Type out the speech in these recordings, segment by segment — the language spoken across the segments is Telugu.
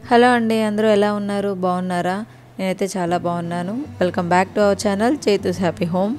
హలో అండి అందరూ ఎలా ఉన్నారు బాగున్నారా నేనైతే చాలా బాగున్నాను welcome back to our channel Chethu's Happy Home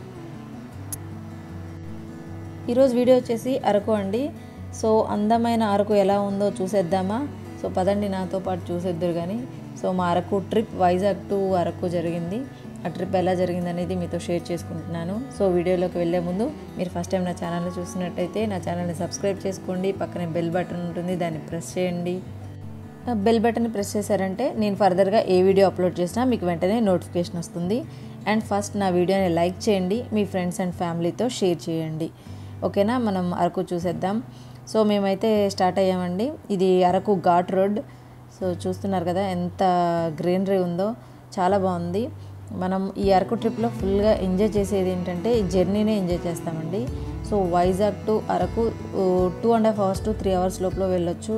ఈరోజు వీడియో వచ్చేసి అరకు అండి సో అందమైన అరకు ఎలా ఉందో చూసేద్దామా సో పదండి నాతో పాటు చూసేద్దరు కానీ సో మా అరకు ట్రిప్ వైజాగ్ టు అరకు జరిగింది ఆ ట్రిప్ ఎలా జరిగింది అనేది మీతో షేర్ చేసుకుంటున్నాను సో వీడియోలోకి వెళ్ళే ముందు మీరు ఫస్ట్ టైం నా ఛానల్ని చూసినట్టయితే నా ఛానల్ని సబ్స్క్రైబ్ చేసుకోండి పక్కనే బెల్ బటన్ ఉంటుంది దాన్ని ప్రెస్ చేయండి బెల్ బటన్ ప్రెస్ చేశారంటే నేను ఫర్దర్గా ఏ వీడియో అప్లోడ్ చేసినా మీకు వెంటనే నోటిఫికేషన్ వస్తుంది అండ్ ఫస్ట్ నా వీడియోని లైక్ చేయండి మీ ఫ్రెండ్స్ అండ్ ఫ్యామిలీతో షేర్ చేయండి ఓకేనా మనం అరకు చూసేద్దాం సో మేమైతే స్టార్ట్ అయ్యామండి ఇది అరకు ఘాట్ రోడ్ సో చూస్తున్నారు కదా ఎంత గ్రీనరీ ఉందో చాలా బాగుంది మనం ఈ అరకు ట్రిప్లో ఫుల్గా ఎంజాయ్ చేసేది ఏంటంటే ఈ జర్నీనే ఎంజాయ్ చేస్తామండి so Vizag to Araku two and half hours to three hours లోపల వెళ్ళొచ్చు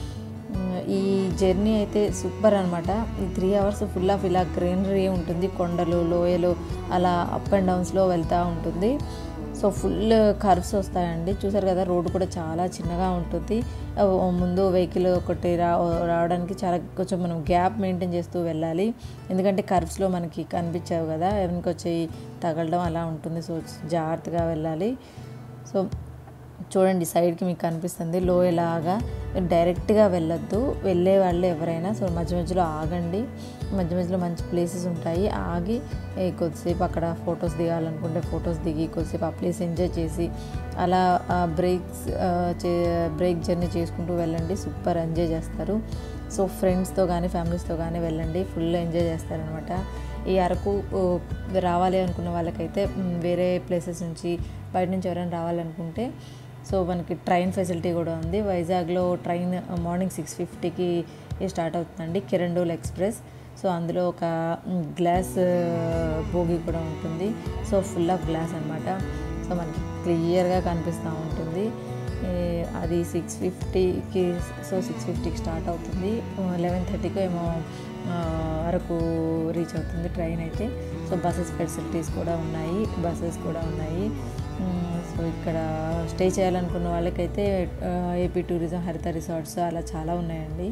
ఈ జర్నీ అయితే సూపర్ అనమాట ఈ త్రీ అవర్స్ ఫుల్ ఆఫ్ ఇలా గ్రీనరీ ఉంటుంది కొండలు లోయలు అలా అప్ అండ్ డౌన్స్లో వెళ్తూ ఉంటుంది సో ఫుల్ కర్వ్స్ వస్తాయండి చూసారు కదా రోడ్డు కూడా చాలా చిన్నగా ఉంటుంది ముందు వెహికల్ ఒకటి రా రావడానికి చాలా కొంచెం మనం గ్యాప్ మెయింటైన్ చేస్తూ వెళ్ళాలి ఎందుకంటే కర్వ్స్లో మనకి కనిపించావు కదా ఎవరికి వచ్చి తగలడం అలా ఉంటుంది సో జాగ్రత్తగా వెళ్ళాలి సో చూడండి సైడ్కి మీకు కనిపిస్తుంది లోయలాగా డైరెక్ట్గా వెళ్ళొద్దు వెళ్ళే వాళ్ళు ఎవరైనా సో మధ్య మధ్యలో ఆగండి మధ్య మధ్యలో మంచి ప్లేసెస్ ఉంటాయి ఆగి కొద్దిసేపు అక్కడ ఫొటోస్ దిగాలనుకుంటే ఫొటోస్ దిగి కొద్దిసేపు ఆ ప్లేస్ ఎంజాయ్ చేసి అలా బ్రేక్స్ బ్రేక్ జర్నీ చేసుకుంటూ వెళ్ళండి సూపర్ ఎంజాయ్ చేస్తారు సో ఫ్రెండ్స్తో కానీ ఫ్యామిలీస్తో కానీ వెళ్ళండి ఫుల్ ఎంజాయ్ చేస్తారనమాట ఈ అరకు రావాలి అనుకున్న వాళ్ళకైతే వేరే ప్లేసెస్ నుంచి బయట నుంచి ఎవరైనా రావాలనుకుంటే సో మనకి ట్రైన్ ఫెసిలిటీ కూడా ఉంది వైజాగ్లో ట్రైన్ మార్నింగ్ సిక్స్ ఫిఫ్టీకి స్టార్ట్ అవుతుందండి కిరండూల్ ఎక్స్ప్రెస్ సో అందులో ఒక గ్లాస్ బోగి కూడా ఉంటుంది సో ఫుల్ ఆఫ్ గ్లాస్ అనమాట సో మనకి క్లియర్గా కనిపిస్తూ ఉంటుంది అది సిక్స్ ఫిఫ్టీకి సో సిక్స్ ఫిఫ్టీకి స్టార్ట్ అవుతుంది లెవెన్ థర్టీకి ఏమో అరకు రీచ్ అవుతుంది ట్రైన్ అయితే సో బస్సెస్ ఫెసిలిటీస్ కూడా ఉన్నాయి బస్సెస్ కూడా ఉన్నాయి సో ఇక్కడ స్టే చేయాలనుకున్న వాళ్ళకైతే ఏపీ టూరిజం హరిత రిసార్ట్స్ అలా చాలా ఉన్నాయండి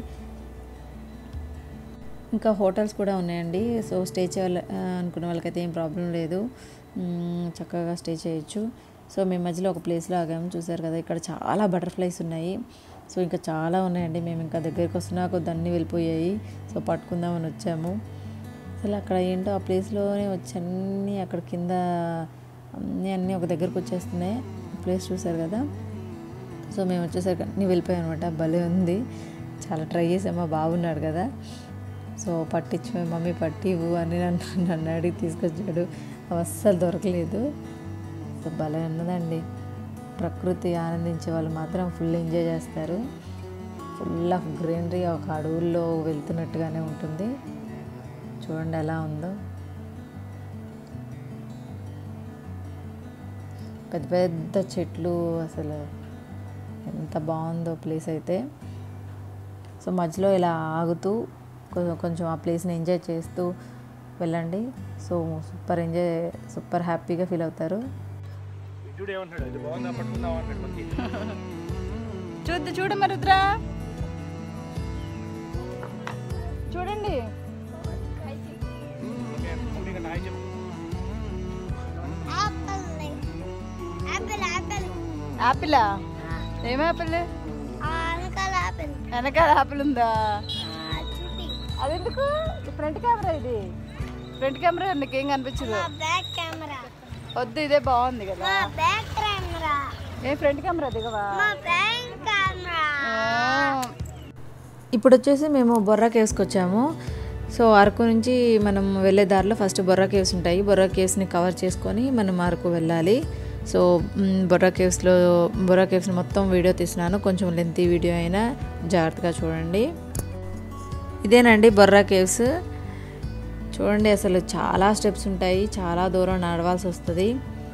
ఇంకా హోటల్స్ కూడా ఉన్నాయండి సో స్టే చేయాలి అనుకున్న వాళ్ళకైతే ఏం ప్రాబ్లం లేదు చక్కగా స్టే చేయొచ్చు సో మేము మధ్యలో ఒక ప్లేస్లో ఆగాము చూసారు కదా ఇక్కడ చాలా బటర్ఫ్లైస్ ఉన్నాయి సో ఇంకా చాలా ఉన్నాయండి మేము ఇంకా దగ్గరికి వస్తున్నా కొద్ది అన్నీ వెళ్ళిపోయాయి సో పట్టుకుందామని వచ్చాము అసలు అక్కడ ఏంటో ఆ ప్లేస్లోనే వచ్చి అన్నీ అక్కడ కింద అన్నీ అన్నీ ఒక దగ్గరకు వచ్చేస్తున్నాయి ప్లేస్ చూసారు కదా సో మేము వచ్చేసరికి అన్నీ వెళ్ళిపోయాం అనమాట భలే ఉంది చాలా ట్రై చేసాము బాగున్నాడు కదా సో పట్టించు మమ్మీ పట్టివు అని నన్ను నన్ను అడిగి తీసుకొచ్చాడు అవి అస్సలు దొరకలేదు సో భలే ఉన్నదండి ప్రకృతి ఆనందించే వాళ్ళు మాత్రం ఫుల్ ఎంజాయ్ చేస్తారు ఫుల్ ఆఫ్ గ్రీనరీ ఒక అడవుల్లో వెళ్తున్నట్టుగానే ఉంటుంది చూడండి ఎలా ఉందో పెద్ద పెద్ద చెట్లు అసలు ఎంత బాగుందో ప్లేస్ అయితే సో మధ్యలో ఇలా ఆగుతూ కొంచెం ఆ ప్లేస్ని ఎంజాయ్ చేస్తూ వెళ్ళండి సో సూపర్ ఎంజాయ్ సూపర్ హ్యాపీగా ఫీల్ అవుతారు చూద్దు చూడు మరి రుద్రా చూడండి యాపిలా ఏం యాపిల్ వెనకాల యాపిల్ ఉందా అదెందుకు ఫ్రంట్ కెమెరా ఇది ఫ్రంట్ కెమెరా నీకేం కనిపించదు బ్యాక్ కెమెరా వద్దు ఇదే బాగుంది కదా మా బ్యాక్ కెమెరా ఏ ఫ్రంట్ కెమెరా దిగవా మా బ్యాక్ కెమెరా ఇప్పుడు వచ్చేసి మేము బొర్రా కేవ్స్కి వచ్చాము సో అరకు నుంచి మనం వెళ్ళే దారిలో ఫస్ట్ బొర్రా కేవ్స్ ఉంటాయి బొర్రా కేవ్స్ని కవర్ చేసుకొని మనం అరకు వెళ్ళాలి సో బొర్రా కేవ్స్లో బొర్రా కేవ్స్ని మొత్తం వీడియో తీసినాను కొంచెం లెంతీ వీడియో అయినా జాగ్రత్తగా చూడండి ఇదేనండి బొర్రా కేవ్స్ చూడండి అసలు చాలా స్టెప్స్ ఉంటాయి చాలా దూరం నడవాల్సి వస్తుంది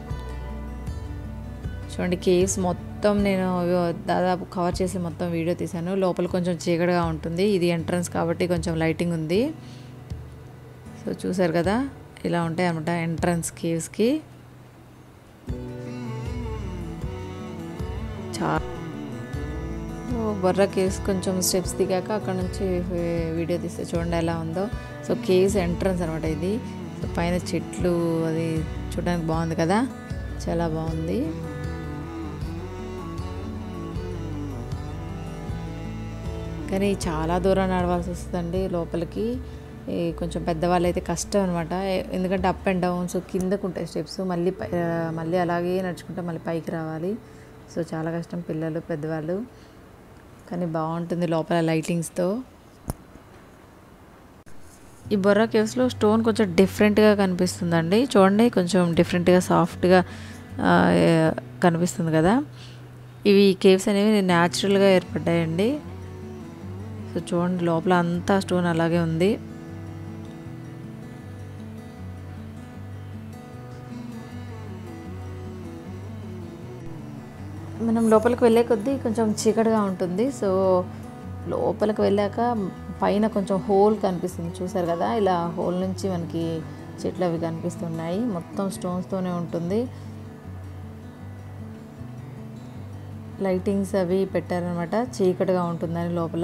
చూడండి కేవ్స్ మొత్తం నేను దాదాపు కవర్ చేసి మొత్తం వీడియో తీశాను లోపల కొంచెం చీకటిగా ఉంటుంది ఇది ఎంట్రన్స్ కాబట్టి కొంచెం లైటింగ్ ఉంది సో చూసారు కదా ఇలా ఉంటాయి అన్నమాట ఎంట్రన్స్ కేవ్స్కి చా సో బొర్రా కేవ్స్ కొంచెం స్టెప్స్ దిగాక అక్కడ నుంచి వీడియో తీస్తే చూడండి ఎలా ఉందో సో కేవ్స్ ఎంట్రన్స్ అనమాట ఇది సో పైన చెట్లు అది చూడడానికి బాగుంది కదా చాలా బాగుంది కానీ చాలా దూరం నడవాల్సి వస్తుందండి లోపలికి ఈ కొంచెం పెద్దవాళ్ళు అయితే కష్టం అనమాట ఎందుకంటే అప్ అండ్ డౌన్స్ కిందకు ఉంటాయి స్టెప్స్ మళ్ళీ పై- ఆ, మళ్ళీ అలాగే నడుచుకుంటే మళ్ళీ పైకి రావాలి సో చాలా కష్టం పిల్లలు పెద్దవాళ్ళు కానీ బాగుంటుంది లోపల లైటింగ్స్తో ఈ బొర్రా కేవ్స్లో స్టోన్ కొంచెం డిఫరెంట్గా కనిపిస్తుందండి చూడండి కొంచెం డిఫరెంట్గా సాఫ్ట్గా ఆ, కనిపిస్తుంది కదా ఇవి కేవ్స్ అనేవి న్యాచురల్గా ఏర్పడ్డాయండి సో చూడండి లోపల అంతా స్టోన్ అలాగే ఉంది మనం లోపలికి వెళ్ళే కొద్దీ కొంచెం చీకటిగా ఉంటుంది సో లోపలికి వెళ్ళాక పైన కొంచెం హోల్ కనిపిస్తుంది చూసారు కదా ఇలా హోల్ నుంచి మనకి చెట్లు అవి కనిపిస్తున్నాయి మొత్తం స్టోన్స్తోనే ఉంటుంది లైటింగ్స్ అవి పెట్టారనమాట చీకటిగా ఉంటుందని లోపల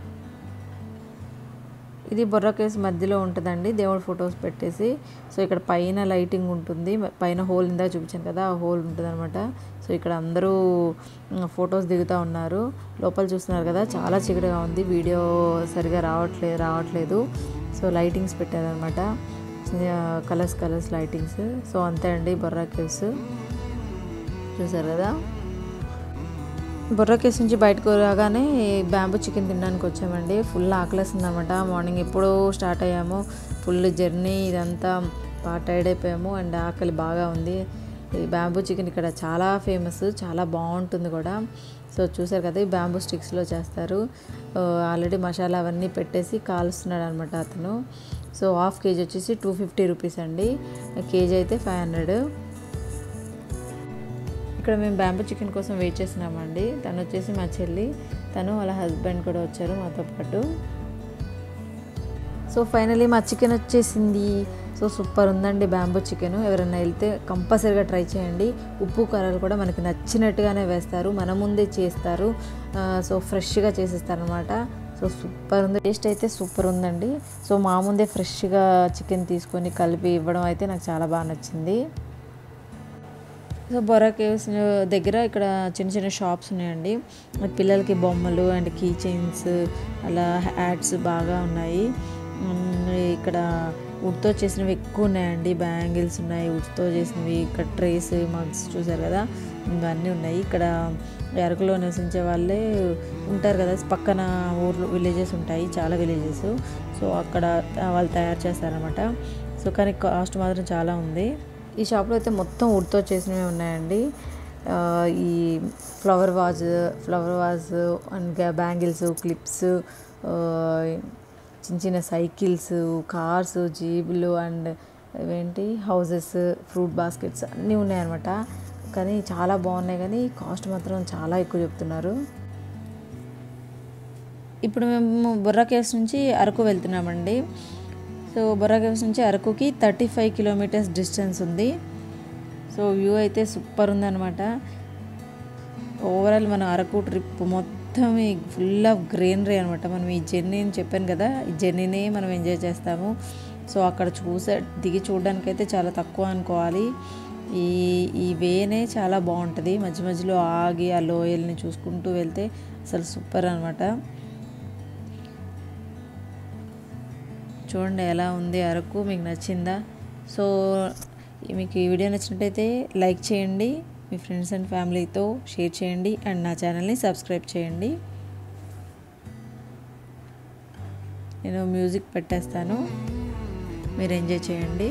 ఇది బొర్రా కేవ్స్ మధ్యలో ఉంటుందండి దేవుడి ఫొటోస్ పెట్టేసి సో ఇక్కడ పైన లైటింగ్ ఉంటుంది పైన హోల్ ఇందాక చూపించాను కదా ఆ హోల్ ఉంటుంది అనమాట సో ఇక్కడ అందరూ ఫొటోస్ దిగుతూ ఉన్నారు లోపల చూస్తున్నారు కదా చాలా చీకటిగా ఉంది వీడియో సరిగా రావట్లేదు రావట్లేదు సో లైటింగ్స్ పెట్టారనమాట కలర్స్ కలర్స్ లైటింగ్స్ సో అంతే అండి బొర్రా కేవ్స్ చూసారు కదా బుర్రా కేసు నుంచి బయటకు రాగానే బ్యాంబూ చికెన్ తినడానికి వచ్చామండి ఫుల్ ఆకలేస్తుందన్నమాట మార్నింగ్ ఎప్పుడో స్టార్ట్ అయ్యాము ఫుల్ జర్నీ ఇదంతా బాగా టైర్డ్ అయిపోయాము అండ్ ఆకలి బాగా ఉంది ఈ బ్యాంబూ చికెన్ ఇక్కడ చాలా ఫేమస్ చాలా బాగుంటుంది కూడా సో చూసారు కదా ఈ బ్యాంబూ స్టిక్స్లో చేస్తారు ఆల్రెడీ మసాలా అవన్నీ పెట్టేసి కాలుస్తున్నాడు అనమాట అతను సో హాఫ్ కేజీ వచ్చేసి టూ ఫిఫ్టీ రూపీస్ అండి కేజీ అయితే ఫైవ్ హండ్రెడ్ ఇక్కడ మేము బ్యాంబూ చికెన్ కోసం వెయిట్ చేస్తున్నామండి తను వచ్చేసి మా చెల్లి తను వాళ్ళ హస్బెండ్ కూడా వచ్చారు మాతో పాటు సో ఫైనలీ మా చికెన్ వచ్చేసింది సో సూపర్ ఉందండి బ్యాంబూ చికెన్ ఎవరైనా వెళ్తే కంపల్సరీగా ట్రై చేయండి ఉప్పు కారాలు కూడా మనకి నచ్చినట్టుగానే వేస్తారు మన ముందే చేస్తారు ఆ, సో ఫ్రెష్గా చేసేస్తారు అనమాట సో సూపర్ ఉంది టేస్ట్ అయితే సూపర్ ఉందండి సో మా ముందే ఫ్రెష్గా చికెన్ తీసుకొని కలిపి ఇవ్వడం అయితే నాకు చాలా బాగా నచ్చింది సో బొరా కేవ్స్ దగ్గర ఇక్కడ చిన్న చిన్న షాప్స్ ఉన్నాయండి పిల్లలకి బొమ్మలు అండ్ కీ చైన్స్ అలా హ్యాట్స్ బాగా ఉన్నాయి ఉమ్, ఇక్కడ వుడ్తో చేసినవి ఎక్కువ ఉన్నాయండి బ్యాంగిల్స్ ఉన్నాయి వుడ్తో చేసినవి ఇక్కడ ట్రేస్ మగ్స్ చూసారు కదా ఇవన్నీ ఉన్నాయి ఇక్కడ అరకులో నివసించే వాళ్ళే ఉంటారు కదా పక్కన ఊర్లు విలేజెస్ ఉంటాయి చాలా విలేజెస్ సో అక్కడ వాళ్ళు తయారు చేస్తారనమాట సో కానీ కాస్ట్ మాత్రం చాలా ఉంది ఈ షాప్లో అయితే మొత్తం వుడ్తో చేసినవి ఉన్నాయండి ఆ, ఈ flower vase flower vase and bangles clips చిన్న చిన్న సైకిల్స్ కార్స్ జీబులు అండ్ ఇవేంటి హౌజెస్ ఫ్రూట్ బాస్కెట్స్ అన్నీ ఉన్నాయన్నమాట కానీ చాలా బాగున్నాయి కానీ కాస్ట్ మాత్రం చాలా ఎక్కువ చెప్తున్నారు ఇప్పుడు మేము బొర్రా కేవ్స్ నుంచి అరకు వెళ్తున్నామండి సో బొర్రా కేవ్స్ నుంచి అరకుకి థర్టీ ఫైవ్ కిలోమీటర్స్ డిస్టెన్స్ ఉంది సో వ్యూ అయితే సూపర్ ఉందన్నమాట ఓవరాల్ మన అరకు ట్రిప్ మొత్తం ఫుల్ ఆఫ్ గ్రీనరీ అనమాట మనం ఈ జర్నీని చెప్పాను కదా ఈ జర్నీనే మనం ఎంజాయ్ చేస్తాము సో అక్కడ చూసే దిగి చూడడానికి అయితే చాలా తక్కువ అనుకోవాలి ఈ ఈ వేనే చాలా బాగుంటుంది మధ్య మధ్యలో ఆగి ఆ లోయల్ని చూసుకుంటూ వెళ్తే అసలు సూపర్ అనమాట చూడండి ఎలా ఉంది అరకు మీకు నచ్చిందా సో మీకు ఈ వీడియో నచ్చినట్టయితే లైక్ చేయండి మీ ఫ్రెండ్స్ అండ్ ఫ్యామిలీతో షేర్ చేయండి అండ్ నా ఛానల్ని సబ్స్క్రైబ్ చేయండి నేను మ్యూజిక్ పెట్టేస్తాను మీరు ఎంజాయ్ చేయండి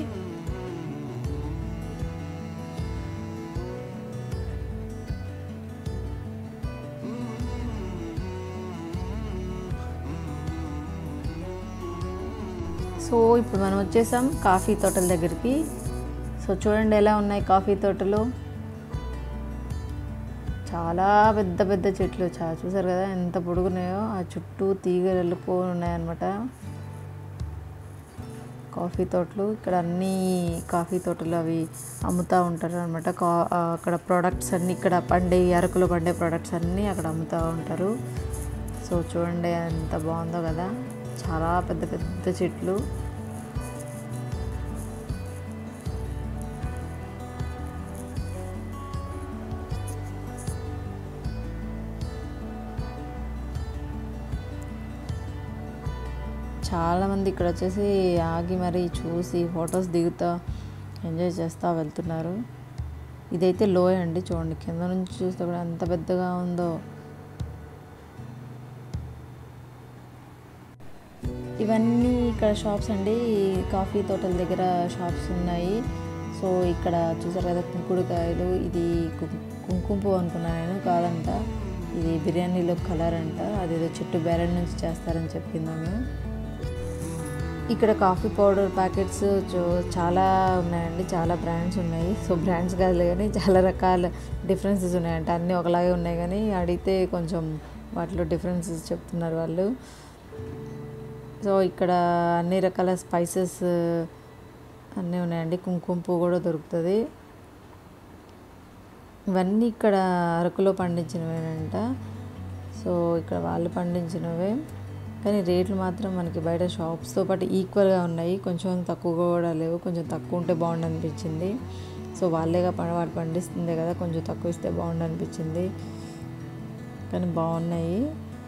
సో ఇప్పుడు మనం వచ్చేసాం కాఫీ తోటల దగ్గరికి సో చూడండి ఎలా ఉన్నాయి కాఫీ తోటలు చాలా పెద్ద పెద్ద చెట్లు చా చూసారు కదా ఎంత పొడుగున్నాయో ఆ చుట్టూ తీగలు వెళ్ళిపోయి ఉన్నాయన్నమాట కాఫీ తోటలు ఇక్కడ అన్ని కాఫీ తోటలు అవి అమ్ముతూ ఉంటారు అనమాట కా ఆ, అక్కడ ప్రోడక్ట్స్ అన్నీ ఇక్కడ పండే అరకులో పండే ప్రోడక్ట్స్ అన్నీ అక్కడ అమ్ముతూ ఉంటారు సో చూడండి ఎంత బాగుందో కదా చాలా పెద్ద పెద్ద చెట్లు చాలామంది ఇక్కడ వచ్చేసి ఆగి మరి చూసి ఫొటోస్ దిగుతా ఎంజాయ్ చేస్తూ వెళ్తున్నారు ఇదైతే లోయ అండి చూడండి కింద నుంచి చూస్తే కూడా ఎంత పెద్దగా ఉందో ఇవన్నీ ఇక్కడ షాప్స్ అండి ఈ కాఫీ తోటల దగ్గర షాప్స్ ఉన్నాయి సో ఇక్కడ చూసారు కదా కుంకుడుకాయలు ఇది కు- కుంకుమ పువ్వు అనుకున్నాను నేను కాదంట ఇది బిర్యానీలో కలర్ అంట అదేదో చెట్టు బేరడ్ నుంచి చేస్తారని చెప్పిందాము ఇక్కడ కాఫీ పౌడర్ ప్యాకెట్స్ చో- చాలా ఉన్నాయండి చాలా బ్రాండ్స్ ఉన్నాయి సో బ్రాండ్స్ కాదు కానీ చాలా రకాల డిఫరెన్సెస్ ఉన్నాయంట అన్నీ ఒకలాగే ఉన్నాయి కానీ అడిగితే కొంచెం వాటిలో డిఫరెన్సెస్ చెప్తున్నారు వాళ్ళు సో ఇక్కడ అన్ని రకాల స్పైసెస్ అన్నీ ఉన్నాయండి కుంకుమ పువ్వు కూడా దొరుకుతుంది ఇవన్నీ ఇక్కడ అరకులో పండించినవేనంట సో ఇక్కడ వాళ్ళు పండించినవే కానీ రేట్లు మాత్రం మనకి బయట షాప్స్తో పాటు ఈక్వల్గా ఉన్నాయి కొంచెం తక్కువగా కూడా లేవు కొంచెం తక్కువ ఉంటే బాగుండు అనిపించింది సో వాళ్ళేగా ప- వాడు పండిస్తుంది కదా కొంచెం తక్కువ ఇస్తే బాగుండు అనిపించింది కానీ బాగున్నాయి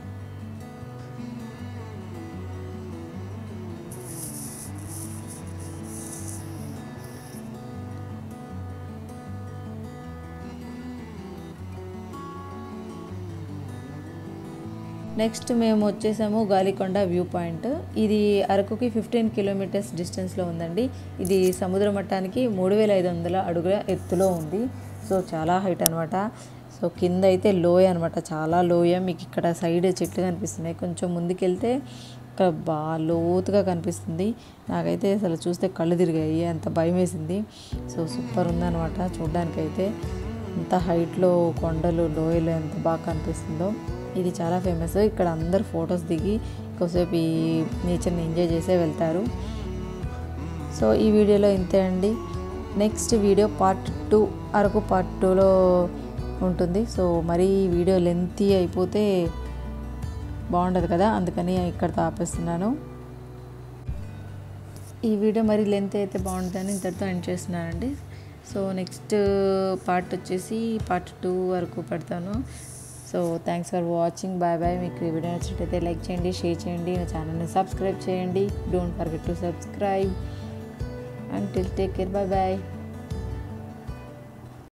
నెక్స్ట్ మేము వచ్చేసాము గాలికొండ వ్యూ పాయింట్ ఇది అరకుకి ఫిఫ్టీన్ కిలోమీటర్స్ డిస్టెన్స్లో ఉందండి ఇది సముద్ర మట్టానికి మూడు వేల ఐదు వందల అడుగుల ఎత్తులో ఉంది సో చాలా హైట్ అనమాట సో కింద అయితే లోయ అనమాట చాలా లోయ మీకు ఇక్కడ సైడ్ చెట్లు కనిపిస్తున్నాయి కొంచెం ముందుకెళ్తే ఇక్కడ బాగా లోతుగా కనిపిస్తుంది నాకైతే అసలు చూస్తే కళ్ళు తిరిగాయి అంత భయం వేసింది సో సూపర్ ఉందన్నమాట చూడ్డానికైతే ఎంత హైట్లో కొండలు లోయలు ఎంత బాగా కనిపిస్తుందో ఇది చాలా ఫేమస్ ఇక్కడ అందరు ఫొటోస్ దిగి కొద్దిసేపు ఈ నేచర్ని ఎంజాయ్ చేసే వెళ్తారు సో ఈ వీడియోలో ఇంతే అండి next video part two Araku part టూలో ఉంటుంది సో మరీ ఈ వీడియో లెంతీ అయిపోతే బాగుండదు కదా అందుకని ఇక్కడ ఆపేస్తున్నాను ఈ వీడియో మరి లెంత్ అయితే బాగుంటుందని ఇంతటితో ఎండ్ చేస్తున్నానండి సో నెక్స్ట్ పార్ట్ వచ్చేసి పార్ట్ టూ వరకు పెడతాను so thanks for watching bye bye మీకు ఈ వీడియో నచ్చినట్టయితే లైక్ చేయండి షేర్ చేయండి నా ఛానల్ని సబ్స్క్రైబ్ చేయండి don't forget to subscribe and till take care bye bye